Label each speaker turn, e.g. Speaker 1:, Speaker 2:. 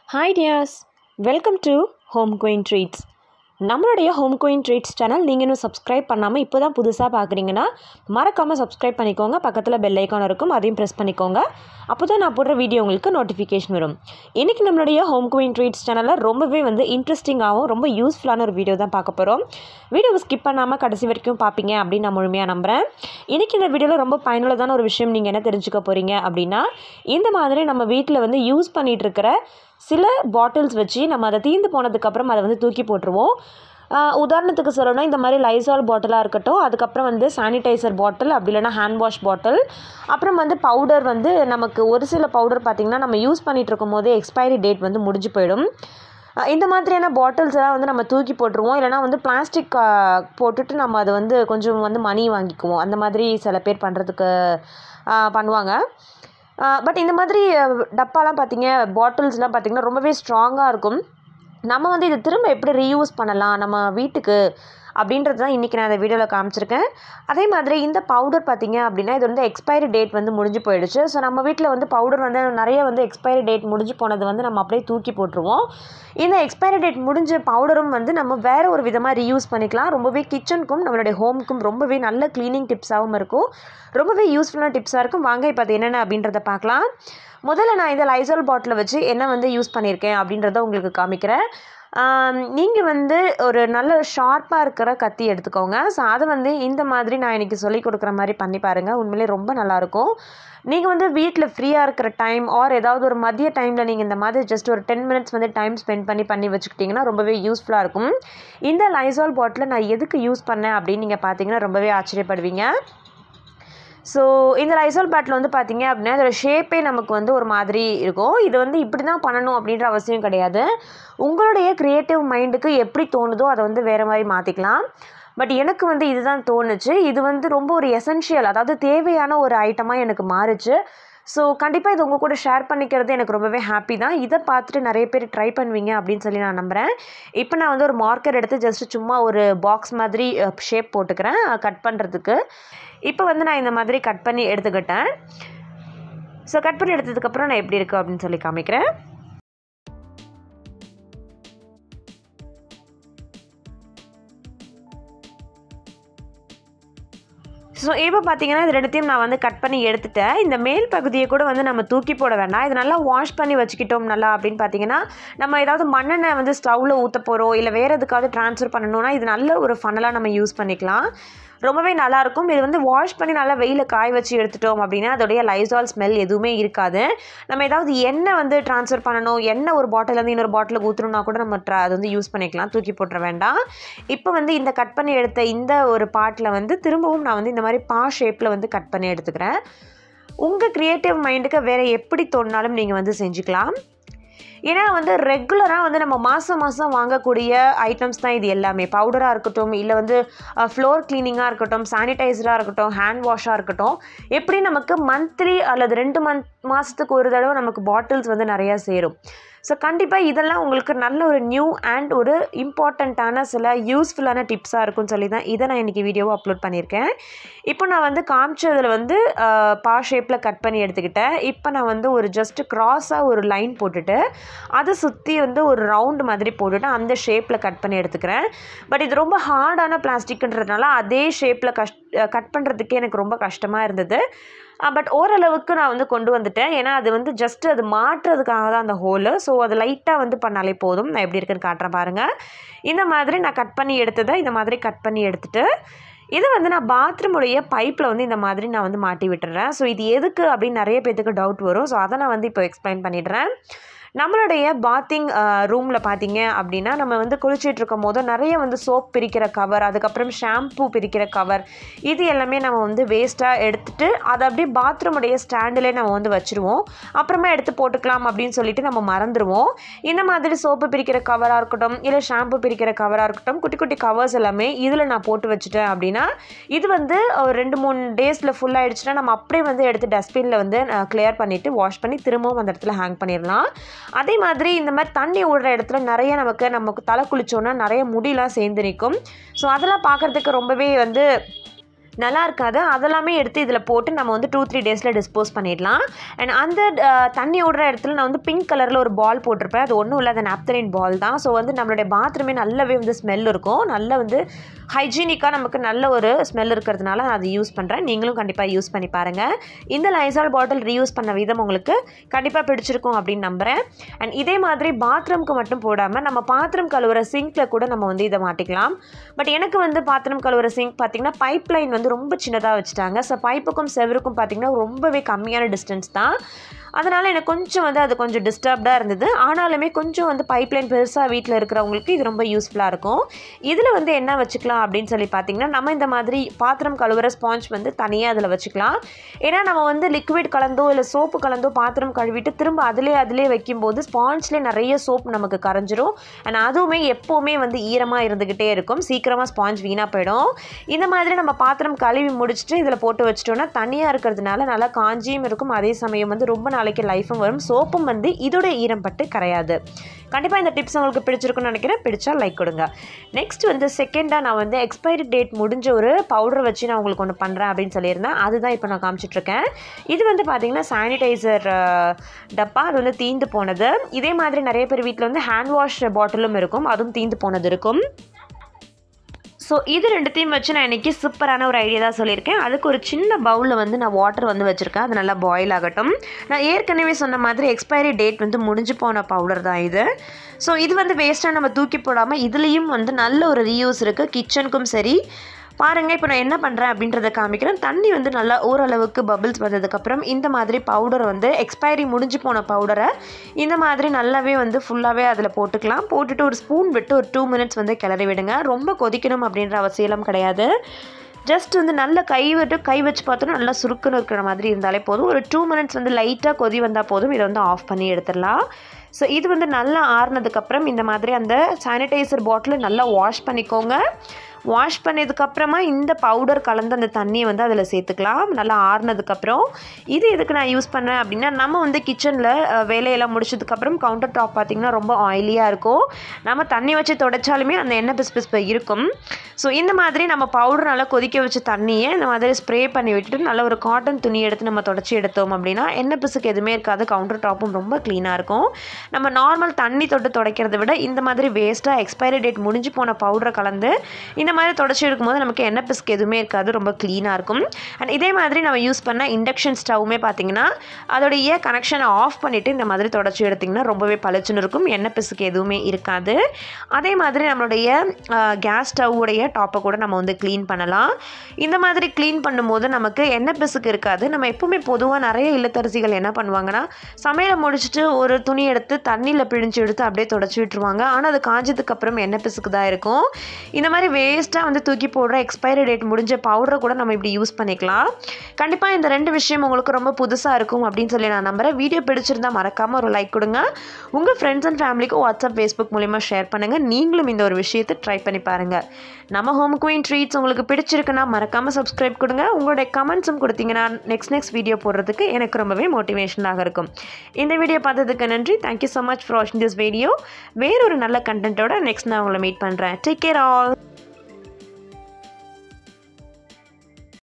Speaker 1: hi dears welcome to home queen treats நம்மளுடைய home queen treats channel நீங்கள் இன்னும் subscribe பண்ணாமல் இப்போ தான் புதுசாக பார்க்குறீங்கன்னா மறக்காமல் சப்ஸ்கிரைப் பண்ணிக்கோங்க பக்கத்தில் பெல் ஐக்கான் இருக்கும் அதையும் ப்ரெஸ் பண்ணிக்கோங்க அப்போ தான் நான் போடுற வீடியோ உங்களுக்கு நோட்டிஃபிகேஷன் வரும் இன்றைக்கி நம்மளுடைய ஹோம் குயின் ட்ரீட்ஸ் சேனலில் ரொம்பவே வந்து இன்ட்ரெஸ்டிங்காகவும் ரொம்ப யூஸ்ஃபுல்லான ஒரு வீடியோ தான் பார்க்க போகிறோம் வீடியோவை ஸ்கிப் பண்ணாமல் கடைசி வரைக்கும் பார்ப்பீங்க அப்படின்னு நான் முழுமையாக நம்புகிறேன் இன்றைக்கி இந்த வீடியோவில் ரொம்ப பயனுள்ளதான ஒரு விஷயம் நீங்கள் என்ன தெரிஞ்சுக்க போகிறீங்க அப்படின்னா இந்த மாதிரி நம்ம வீட்டில் வந்து யூஸ் பண்ணிகிட்டு இருக்கிற சில பாட்டில்ஸ் வச்சு நம்ம அதை தீர்ந்து போனதுக்கப்புறம் அதை வந்து தூக்கி போட்டுருவோம் ஆஹ் உதாரணத்துக்கு சொல்லணும்னா இந்த மாதிரி லைசால் பாட்டிலாக இருக்கட்டும் அதுக்கப்புறம் வந்து சானிடைசர் பாட்டில் அப்படி இல்லைனா ஹேண்ட் வாஷ் பாட்டில் அப்புறம் வந்து பவுடர் வந்து நமக்கு ஒரு சில பவுடர் பார்த்திங்கன்னா நம்ம யூஸ் பண்ணிகிட்டு இருக்கும் போதே எக்ஸ்பைரி டேட் வந்து முடிஞ்சு போயிடும் ஆஹ் இந்த மாதிரியான பாட்டில்ஸ் எல்லாம் வந்து நம்ம தூக்கி போட்டுருவோம் இல்லைனா வந்து பிளாஸ்டிக் போட்டுட்டு நம்ம அதை வந்து கொஞ்சம் வந்து மணி வாங்கிக்குவோம் அந்த மாதிரி சில பேர் பண்ணுறதுக்கு பண்ணுவாங்க பட் இந்த மாதிரி அஹ், டப்பாலாம் பார்த்தீங்க பாட்டில்ஸ்லாம் பார்த்தீங்கன்னா ரொம்பவே ஸ்ட்ராங்காக இருக்கும் நம்ம வந்து இதை திரும்ப எப்படி ரீயூஸ் பண்ணலாம் நம்ம வீட்டுக்கு அப்படின்றது தான் இன்றைக்கி நான் இந்த வீடியோவில் காமிச்சிருக்கேன் அதே மாதிரி இந்த பவுடர் பார்த்தீங்க அப்படின்னா இது வந்து எக்ஸ்பைரி டேட் வந்து முடிஞ்சு போயிடுச்சு ஸோ நம்ம வீட்டில் வந்து பவுடர் வந்து நிறைய வந்து எக்ஸ்பைரி டேட் முடிஞ்சு போனது வந்து நம்ம அப்படியே தூக்கி போட்டுருவோம் இந்த எக்ஸ்பைரி டேட் முடிஞ்ச பவுடரும் வந்து நம்ம வேறு ஒரு விதமாக ரீயூஸ் பண்ணிக்கலாம் ரொம்பவே கிச்சனுக்கும் நம்மளுடைய ஹோமுக்கும் ரொம்பவே நல்ல க்ளீனிங் டிப்ஸாகவும் இருக்கும் ரொம்பவே யூஸ்ஃபுல்லான டிப்ஸாக இருக்கும் வாங்க இப்போ அது என்னென்ன அப்படின்றத பார்க்கலாம் முதல்ல நான் இந்த லைசால் பாட்டிலை வச்சு என்ன வந்து யூஸ் பண்ணியிருக்கேன் அப்படின்றத உங்களுக்கு காமிக்கிறேன் நீங்கள் வந்து ஒரு நல்ல ஷார்ப்பாக இருக்கிற கத்தி எடுத்துக்கோங்க ஸோ அதை வந்து இந்த மாதிரி நான் இன்றைக்கி சொல்லி கொடுக்குற மாதிரி பண்ணி பாருங்கள் உண்மையிலே ரொம்ப நல்லாயிருக்கும் நீங்கள் வந்து வீட்டில் ஃப்ரீயாக இருக்கிற டைம் ஆர் ஏதாவது ஒரு மதிய டைமில் நீங்கள் இந்த மாதிரி ஜஸ்ட் ஒரு டென் மினிட்ஸ் வந்து டைம் ஸ்பெண்ட் பண்ணி பண்ணி வச்சுக்கிட்டிங்கன்னா ரொம்பவே யூஸ்ஃபுல்லாக இருக்கும் இந்த லைசால் பாட்டிலை நான் எதுக்கு யூஸ் பண்ணேன் அப்படின்னு நீங்கள் பார்த்தீங்கன்னா ரொம்பவே ஆச்சரியப்படுவீங்க ஸோ இந்த லைசால் பேட்டில் வந்து பார்த்தீங்க அப்படின்னா அதோட ஷேப்பே நமக்கு வந்து ஒரு மாதிரி இருக்கும் இது வந்து இப்படி தான் பண்ணணும் அப்படின்ற அவசியம் கிடையாது உங்களுடைய க்ரியேட்டிவ் மைண்டுக்கு எப்படி தோணுதோ அதை வந்து வேறு மாதிரி மாற்றிக்கலாம் பட் எனக்கு வந்து இதுதான் தோணுச்சு இது வந்து ரொம்ப ஒரு எசென்ஷியல் அதாவது தேவையான ஒரு ஐட்டமாக எனக்கு மாறுச்சு ஸோ கண்டிப்பாக இது உங்கள் கூட ஷேர் பண்ணிக்கிறது எனக்கு ரொம்பவே ஹாப்பி தான் இதை பார்த்துட்டு நிறைய பேர் ட்ரை பண்ணுவீங்க அப்படின்னு சொல்லி நான் நம்புகிறேன் இப்போ நான் வந்து ஒரு மார்க்கர் எடுத்து ஜஸ்ட் சும்மா ஒரு பாக்ஸ் மாதிரி ஷேப் போட்டுக்கிறேன் கட் பண்ணுறதுக்கு இப்போ வந்து நான் இந்த மாதிரி கட் பண்ணி எடுத்துக்கிட்டேன் ஸோ கட் பண்ணி எடுத்ததுக்கப்புறம் நான் எப்படி இருக்குது அப்படின்னு சொல்லி காமிக்கிறேன் ஸோ இப்போ பார்த்தீங்கன்னா இது ரெண்டுத்தையும் நான் வந்து கட் பண்ணி எடுத்துட்டேன் இந்த மேல் பகுதியை கூட வந்து நம்ம தூக்கி போட வேண்டாம் இது நல்லா வாஷ் பண்ணி வச்சுக்கிட்டோம் நல்லா அப்படின்னு பார்த்தீங்கன்னா நம்ம ஏதாவது மண்ணெண்ணெய் வந்து ஸ்டவ்வில் ஊற்ற போகிறோம் இல்லை வேறு எதுக்காவது ட்ரான்ஸ்ஃபர் பண்ணணும்னா இது நல்ல ஒரு ஃபனலாக நம்ம யூஸ் பண்ணிக்கலாம் ரொம்பவே நல்லாயிருக்கும் இது வந்து வாஷ் பண்ணி நல்லா வெயில காய வச்சு எடுத்துட்டோம் அப்படின்னா அதோடைய லைசால் ஸ்மெல் எதுவுமே இருக்காது நம்ம ஏதாவது எண்ணெய் வந்து ட்ரான்ஸ்ஃபர் பண்ணணும் எண்ணெய் ஒரு பாட்டிலேருந்து இன்னொரு பாட்டிலுக்கு ஊற்றணும்னா கூட நம்ம ட்ரா அது வந்து யூஸ் பண்ணிக்கலாம் தூக்கி போட்டுற வேண்டாம் இப்போ வந்து இந்த கட் பண்ணி எடுத்த இந்த ஒரு பாட்டில் வந்து திரும்பவும் நான் வந்து இந்த மாதிரி பா ஷேப்பில் வந்து கட் பண்ணி எடுத்துக்கிறேன் உங்கள் க்ரியேட்டிவ் மைண்டுக்கு வேறு எப்படி தோணினாலும் நீங்கள் வந்து செஞ்சுக்கலாம் ஏன்னா வந்து ரெகுலராக வந்து நம்ம மாதம் மாதம் வாங்கக்கூடிய ஐட்டம்ஸ் தான் இது எல்லாமே பவுடராக இருக்கட்டும் இல்லை வந்து ஃப்ளோர் க்ளீனிங்காக இருக்கட்டும் சானிடைசராக இருக்கட்டும் ஹேண்ட் வாஷாக இருக்கட்டும் எப்படி நமக்கு மந்த்லி அல்லது ரெண்டு மந்த் மாதத்துக்கு ஒரு தடவை நமக்கு பாட்டில்ஸ் வந்து நிறையா சேரும் ஸோ கண்டிப்பாக இதெல்லாம் உங்களுக்கு நல்ல ஒரு நியூ அண்ட் ஒரு இம்பார்ட்டண்ட்டான சில யூஸ்ஃபுல்லான டிப்ஸாக இருக்கும்னு சொல்லி தான் இதை நான் இன்றைக்கி வீடியோவை அப்லோட் பண்ணியிருக்கேன் இப்போ நான் வந்து காமிச்சதில் வந்து ஆஹ், பா ஷேப்பில் கட் பண்ணி எடுத்துக்கிட்டேன் இப்போ நான் வந்து ஒரு ஜஸ்ட் க்ராஸாக ஒரு லைன் போட்டுட்டு அதை சுற்றி வந்து ஒரு ரவுண்டு மாதிரி போட்டுட்டு அந்த ஷேப்பில் கட் பண்ணி எடுத்துக்கிறேன் பட் இது ரொம்ப ஹார்டான பிளாஸ்டிக்ன்றதுனால அதே ஷேப்பில் கஷ் கட் பண்ணுறதுக்கே எனக்கு ரொம்ப கஷ்டமாக இருந்தது பட் ஓரளவுக்கு நான் வந்து கொண்டு வந்துட்டேன் ஏன்னா அது வந்து ஜஸ்ட் அது மாட்டுறதுக்காக தான் அந்த ஹோலு ஸோ அது லைட்டாக வந்து பண்ணாலே போதும் நான் எப்படி இருக்குன்னு காட்டுறேன் பாருங்கள் இந்த மாதிரி நான் கட் பண்ணி எடுத்ததை இந்த மாதிரி கட் பண்ணி எடுத்துட்டு இது வந்து நான் பாத்ரூமுடைய பைப்பில் வந்து இந்த மாதிரி நான் வந்து மாட்டி விட்டுறேன் ஸோ இது எதுக்கு அப்படின்னு நிறைய பேத்துக்கு டவுட் வரும் ஸோ அதை நான் வந்து இப்போ எக்ஸ்பிளைன் பண்ணிடுறேன் நம்மளுடைய பாத்திங் ரூமில் பார்த்தீங்க அப்படின்னா நம்ம வந்து குளிச்சிட்டு இருக்கும் போது நிறைய வந்து சோப் பிரிக்கிற கவர் அதுக்கப்புறம் ஷாம்பு பிரிக்கிற கவர் இது எல்லாமே நம்ம வந்து வேஸ்ட்டாக எடுத்துட்டு அதை அப்படியே பாத்ரூமுடைய ஸ்டாண்டிலே நம்ம வந்து வச்சுருவோம் அப்புறமா எடுத்து போட்டுக்கலாம் அப்படின்னு சொல்லிட்டு நம்ம மறந்துடுவோம் இந்த மாதிரி சோப்பு பிரிக்கிற கவராக இருக்கட்டும் இல்லை ஷாம்பு பிரிக்கிற கவராக இருக்கட்டும் குட்டி குட்டி கவர்ஸ் எல்லாமே இதில் நான் போட்டு வச்சுட்டேன் அப்படின்னா இது வந்து ஒரு ரெண்டு மூணு டேஸில் ஃபுல் ஆயிடுச்சுன்னா நம்ம அப்படியே வந்து எடுத்து டஸ்ட்பினில் வந்து கிளியர் பண்ணிவிட்டு வாஷ் பண்ணி திரும்பவும் அந்த இடத்துல ஹேங் பண்ணிடலாம் அதே மாதிரி இந்த மாதிரி தண்ணி விடுற இடத்துல நிறைய நமக்கு நமக்கு தலை குளிச்சோன்னா நிறைய முடியெலாம் சேர்ந்து நிற்கும் ஸோ அதெல்லாம் பார்க்குறதுக்கு ரொம்பவே வந்து நல்லா இருக்காது அதெல்லாமே எடுத்து இதில் போட்டு நம்ம வந்து டூ த்ரீ டேஸில் டிஸ்போஸ் பண்ணிடலாம் அண்ட் அந்த அஹ், தண்ணி ஓடுற இடத்துல நான் வந்து பிங்க் கலரில் ஒரு பால் போட்டிருப்பேன் அது ஒன்றும் இல்லை அது நாப்தலின் பால் தான் ஸோ வந்து நம்மளுடைய பாத்ரூமே நல்லாவே வந்து ஸ்மெல் இருக்கும் நல்ல வந்து ஹைஜீனிக்காக நமக்கு நல்ல ஒரு ஸ்மெல் இருக்கிறதுனால நான் அது யூஸ் பண்ணுறேன் நீங்களும் கண்டிப்பாக யூஸ் பண்ணி பாருங்கள் இந்த லைசால் பாட்டில் ரீயூஸ் பண்ண விதம் உங்களுக்கு கண்டிப்பாக பிடிச்சிருக்கும் அப்படின்னு நம்புகிறேன் அண்ட் இதே மாதிரி பாத்ரூம்க்கு மட்டும் போடாமல் நம்ம பாத்திரம் கழுவுற சிங்க்கில் கூட நம்ம வந்து இதை மாட்டிக்கலாம் பட் எனக்கு வந்து பாத்திரம் கழுவுற சிங்க் பார்த்திங்கன்னா பைப் லைன் வந்து ரொம்ப சின்னதாக வச்சுட்டாங்க ஸோ பைப்புக்கும் செவருக்கும் பார்த்திங்கன்னா ரொம்பவே கம்மியான டிஸ்டன்ஸ் தான் அதனால் எனக்கு கொஞ்சம் வந்து அது கொஞ்சம் டிஸ்டர்ப்டாக இருந்தது ஆனாலுமே கொஞ்சம் வந்து பைப்லைன் பெருசாக வீட்டில் இருக்கிறவங்களுக்கு இது ரொம்ப யூஸ்ஃபுல்லாக இருக்கும் இதில் வந்து என்ன வச்சுக்கலாம் அப்படின்னு சொல்லி பார்த்தீங்கன்னா நம்ம இந்த மாதிரி பாத்திரம் கழுவுற ஸ்பாஞ்ச் வந்து தனியாக அதில் வச்சுக்கலாம் ஏன்னா நம்ம வந்து லிக்விட் கலந்தோ இல்லை சோப்பு கலந்தோ பாத்திரம் கழுவிட்டு திரும்ப அதிலே அதிலே வைக்கும்போது ஸ்பாஞ்ச்லேயே நிறைய சோப் நமக்கு கரைஞ்சிரும் அண்ட் அதுவுமே எப்போவுமே வந்து ஈரமாக இருந்துக்கிட்டே இருக்கும் சீக்கிரமாக ஸ்பாஞ்ச் வீணாக போயிடும் இந்த மாதிரி நம்ம பாத்திரம் கழுவி முடிச்சுட்டு இதில் போட்டு வச்சிட்டோம்னா தனியாக இருக்கிறதுனால நல்லா காஞ்சியும் இருக்கும் அதே சமயம் வந்து ரொம்ப நாளைக்கு லைஃபும் வரும் சோப்பும் வந்து இதோட ஈரம் பட்டு கரையாது கண்டிப்பாக இந்த டிப்ஸ் உங்களுக்கு பிடிச்சிருக்குன்னு நினைக்கிறேன் பிடிச்சா லைக் கொடுங்க நெக்ஸ்ட் வந்து செகண்டாக நான் வந்து எக்ஸ்பைரி டேட் முடிஞ்ச ஒரு பவுடர் வச்சு நான் உங்களுக்கு ஒன்று பண்ணுறேன் அப்படின்னு சொல்லியிருந்தேன் அதுதான் இப்போ நான் காமிச்சிட்ருக்கேன் இது வந்து பார்த்தீங்கன்னா சானிடைசர் டப்பா அது வந்து தீந்து போனது இதே மாதிரி நிறைய பேர் வீட்டில் வந்து ஹேண்ட் வாஷ் பாட்டிலும் இருக்கும் அதுவும் தீந்து போனது இருக்கும் ஸோ இது ரெண்டுத்தையும் வச்சு நான் இன்றைக்கி சூப்பரான ஒரு ஐடியா தான் சொல்லியிருக்கேன் அதுக்கு ஒரு சின்ன பவுலில் வந்து நான் வாட்டர் வந்து வச்சுருக்கேன் அது நல்லா பாயில் ஆகட்டும் நான் ஏற்கனவே சொன்ன மாதிரி எக்ஸ்பைரி டேட் வந்து முடிஞ்சு போன பவுடர் தான் இது ஸோ இது வந்து வேஸ்ட்டாக நம்ம தூக்கி போடாமல் இதுலேயும் வந்து நல்ல ஒரு ரீயூஸ் இருக்குது கிச்சனுக்கும் சரி பாருங்கள் இப்போ நான் என்ன பண்ணுறேன் அப்படின்றத காமிக்கிறேன் தண்ணி வந்து நல்லா ஓரளவுக்கு பபிள்ஸ் வந்ததுக்கப்புறம் இந்த மாதிரி பவுடர் வந்து எக்ஸ்பைரி முடிஞ்சு போன பவுடரை இந்த மாதிரி நல்லாவே வந்து ஃபுல்லாகவே அதில் போட்டுக்கலாம் போட்டுட்டு ஒரு ஸ்பூன் விட்டு ஒரு டூ மினிட்ஸ் வந்து கிளறி விடுங்க ரொம்ப கொதிக்கணும் அப்படின்ற அவசியம் கிடையாது ஜஸ்ட் வந்து நல்ல கை விட்டு கை வச்சு பார்த்தோன்னா நல்லா சுருக்குன்னு இருக்கிற மாதிரி இருந்தாலே போதும் ஒரு டூ மினிட்ஸ் வந்து லைட்டாக கொதி வந்தால் போதும் இதை வந்து ஆஃப் பண்ணி எடுத்துடலாம் ஸோ இது வந்து நல்லா ஆறுனதுக்கப்புறம் இந்த மாதிரி அந்த சானிடைசர் பாட்டில் நல்லா வாஷ் பண்ணிக்கோங்க வாஷ் பண்ணதுக்கப்புறமா இந்த பவுடர் கலந்து அந்த தண்ணியை வந்து அதில் சேர்த்துக்கலாம் நல்லா ஆறுனதுக்கப்புறம் இது எதுக்கு நான் யூஸ் பண்ணேன் அப்படின்னா நம்ம வந்து கிச்சனில் வேலையெல்லாம் முடிச்சதுக்கப்புறம் கவுண்டர் டாப் பார்த்திங்கன்னா ரொம்ப ஆயிலியாக இருக்கும் நம்ம தண்ணி வச்சு தொடச்சாலுமே அந்த எண்ணெய் பிசு பிசுப்பு இருக்கும் ஸோ இந்த மாதிரி நம்ம பவுடர் நல்லா கொதிக்க வச்ச தண்ணியை இந்த மாதிரி ஸ்ப்ரே பண்ணி விட்டுட்டு நல்ல ஒரு காட்டன் துணி எடுத்து நம்ம தொடச்சி எடுத்தோம் அப்படின்னா எண்ணெய் பிசுக்கு எதுவுமே இருக்காது கவுண்டர் டாப்பும் ரொம்ப க்ளீனாக இருக்கும் நம்ம நார்மல் தண்ணி தொட்டு துடைக்கிறத விட இந்த மாதிரி வேஸ்ட்டாக எக்ஸ்பைரி டேட் முடிஞ்சு போன பவுடரை கலந்து இந்த மாதிரி தொடச்சி எடுக்கும்போது நமக்கு எண்ணெய் பிசுக்கு எதுவுமே இருக்காது ரொம்ப க்ளீனாக இருக்கும் அண்ட் இதே மாதிரி நம்ம யூஸ் பண்ண இண்டக்ஷன் ஸ்டவ்வுமே பார்த்தீங்கன்னா அதோடைய கனெக்ஷனை ஆஃப் பண்ணிவிட்டு இந்த மாதிரி தொடச்சி எடுத்திங்கன்னா ரொம்பவே பளிச்சுன்னு இருக்கும் எண்ணெய் பிசுக்கு எதுவுமே இருக்காது அதே மாதிரி நம்மளுடைய கேஸ் ஸ்டவ்வுடைய டாப்பை கூட நம்ம வந்து க்ளீன் பண்ணலாம் இந்த மாதிரி க்ளீன் பண்ணும்போது நமக்கு எண்ணெய் பிசுக்கு இருக்காது நம்ம எப்பவுமே பொதுவாக நிறைய இல்லத்தரசிகள் என்ன பண்ணுவாங்கன்னா சமையலை முடிச்சுட்டு ஒரு துணி எடுத்து தண்ணியில் பிழிஞ்சு எடுத்து அப்படியே தொடச்சி விட்டுருவாங்க ஆனால் அது காஞ்சதுக்கு அப்புறம் எண்ணெய் பிசுக்கு தான் இருக்கும் இந்த மாதிரி வேஸ்ட்டாக வந்து தூக்கி போடுற எக்ஸ்பைரி டேட் முடிஞ்ச பவுடரை கூட நம்ம இப்படி யூஸ் பண்ணிக்கலாம் கண்டிப்பாக இந்த ரெண்டு விஷயம் உங்களுக்கு ரொம்ப புதுசாக இருக்கும் அப்படின்னு சொல்லி நான் நம்புகிறேன் வீடியோ பிடிச்சிருந்தா மறக்காமல் ஒரு லைக் கொடுங்க உங்கள் ஃப்ரெண்ட்ஸ் அண்ட் ஃபேமிலிக்கு வாட்ஸ்அப் ஃபேஸ்புக் மூலிமா ஷேர் பண்ணுங்கள் நீங்களும் இந்த ஒரு விஷயத்தை ட்ரை பண்ணி பாருங்கள் நம்ம ஹோம் குயின் ட்ரீட்ஸ் உங்களுக்கு பிடிச்சிருக்குன்னா மறக்காமல் சப்ஸ்கிரைப் கொடுங்க உங்களுடைய கமெண்ட்ஸும் கொடுத்தீங்கன்னா நெக்ஸ்ட் நெக்ஸ்ட் வீடியோ போடுறதுக்கு எனக்கு ரொம்பவே மோட்டிவேஷனாக இருக்கும் இந்த வீடியோ பார்த்ததுக்கு நன்றி தேங்க்யூ ஸோ மச் ஃபார் வாட்சிங் திஸ் வீடியோ வேறொரு நல்ல கண்டென்ட்டோட நெக்ஸ்ட் நான் உங்களை மீட் பண்ணுறேன் டேக் கேர் ஆல்